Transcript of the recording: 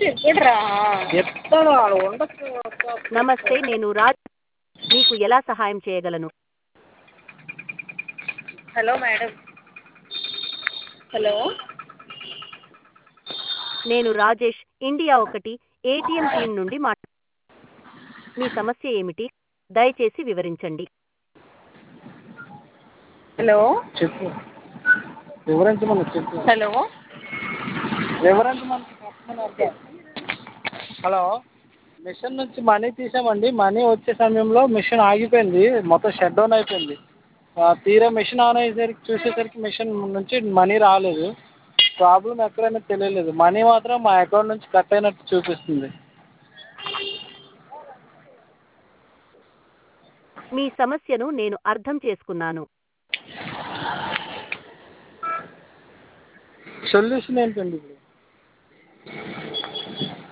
చెప్పుడురా చెప్తాను వాడు ఉండొచ్చు నమస్తే నేను రాజ్ మీకు ఎలా సహాయం చేయగలను హలో మేడం హలో నేను రాజేష్ ఇండియా ఒకటి ఏటీఎం టీం నుండి మాట్లా మీ సమస్య ఏమిటి దయచేసి వివరించండి హలో చెప్పు వివరించమని చెప్పు హలో వివరించమని చెప్పమని అర్థం హలో మిషన్ నుంచి మనీ తీసామండి మనీ వచ్చే సమయంలో మిషన్ ఆగిపోయింది మొత్తం షట్ డౌన్ అయిపోయింది ఆ, తీరా మిషన్ ఆన్ అయ్యేసరికి చూసేసరికి మిషన్ నుంచి మనీ రాలేదు ప్రాబ్లం ఎక్కడైనా తెలియలేదు మనీ మాత్రం మా అకౌంట్ నుంచి కట్ అయినట్టు చూపిస్తుంది మీ సమస్యను నేను అర్థం చేసుకున్నాను సొల్యూషన్ ఏంటండి ఇప్పుడు